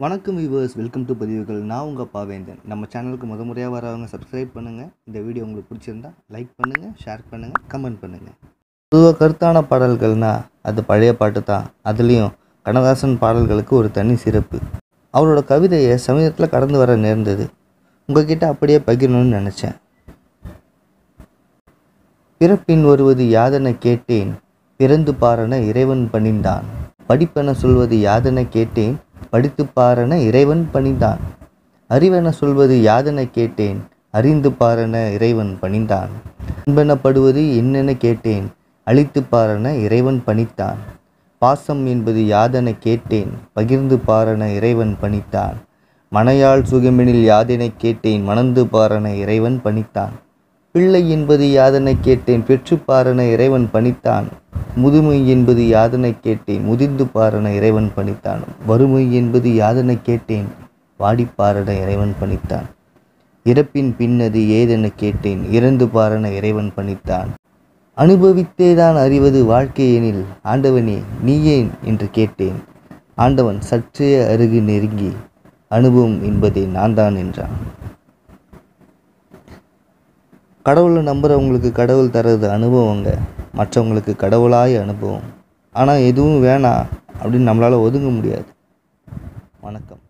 வணக்கம் viewers welcome to பதிவுகள் நான் உங்கள் பாவேந்தன் நம்ம சேனலுக்கு முத முறையாக வரவங்க சப்ஸ்கிரைப் பண்ணுங்கள் இந்த வீடியோ உங்களுக்கு பிடிச்சிருந்தா லைக் பண்ணுங்கள் ஷேர் பண்ணுங்கள் கமெண்ட் பண்ணுங்கள் பொதுவாக கருத்தான பாடல்கள்னால் அது பழைய பாட்டு தான் அதுலேயும் கண்ணதாசன் பாடல்களுக்கு ஒரு தனி சிறப்பு அவரோட கவிதையை சமீபத்தில் கடந்து வர நேர்ந்தது உங்ககிட்ட அப்படியே பகிரணும்னு நினச்சேன் பிறப்பின் வருவது யாதென கேட்டேன் பிறந்து பாரன இறைவன் பணிந்தான் படிப்பென சொல்வது யாதென கேட்டேன் படித்து பாரன இறைவன் பணிந்தான் அறிவென சொல்வது யாதென கேட்டேன் அறிந்து பாரன இறைவன் பணிந்தான் அன்பெனப்படுவது என்னென கேட்டேன் அழித்து பாரன இறைவன் பணித்தான் பாசம் என்பது யாதென கேட்டேன் பகிர்ந்து பாரன இறைவன் பணித்தான் மனையாள் சுகமெனில் யாதென கேட்டேன் மணந்து பாரன இறைவன் பணித்தான் பிள்ளை என்பது யாதென கேட்டேன் பெற்று பாரன இறைவன் பணித்தான் முதுமை என்பது யாதென கேட்டேன் முதிர்ந்து பாரன இறைவன் பணித்தான் வறுமை என்பது யாதென கேட்டேன் வாடிப்பாரன இறைவன் பணித்தான் இறப்பின் பின்னது ஏதென கேட்டேன் இறந்து பாரன இறைவன் பணித்தான் அனுபவித்தேதான் அறிவது வாழ்க்கை எனில் ஆண்டவனே நீ ஏன் என்று கேட்டேன் ஆண்டவன் சற்றே அருகு நெருங்கி அனுபவம் என்பதே நான் தான் என்றான் கடவுளை நம்புகிறவங்களுக்கு கடவுள் தர்றது அனுபவங்க மற்றவங்களுக்கு கடவுளாய் அனுபவம் ஆனால் எதுவும் வேணாம் அப்படின்னு நம்மளால் ஒதுங்க முடியாது வணக்கம்